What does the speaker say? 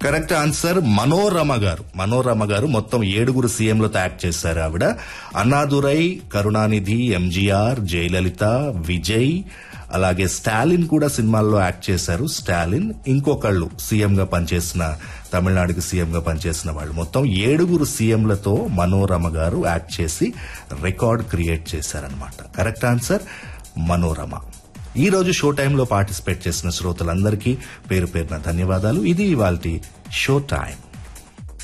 correct answer Manorama గారు మనోరమ గారు మొత్తం ఏడుగురు సీఎంలతో యాక్ట్ చేశారు ఆవిడ అన్నాదురై కరుణానిధి ఎంజీఆర్ జయలలిత విజయ్ అలాగే స్టాలిన్ కూడా సినిమాల్లో యాక్ట్ చేశారు స్టాలిన్ ఇంకొకళ్ళు సీఎం గా పనిచేసిన తమిళనాడుకి సీఎం గా పనిచేసిన వాళ్ళు మొత్తం ఏడుగురు సీఎంలతో మనోరమ గారు యాక్ట్ చేసి రికార్డ్ క్రియేట్ చేశారనమాట కరెక్ట్ ఆన్సర్ మనోరమ ఈ రోజు షో టైంలో పార్టిసిపేట్ చేసిన శ్రోతలందరికీ పేరు పేరున ధన్యవాదాలు ఇది ఇవాల్టి షో టైం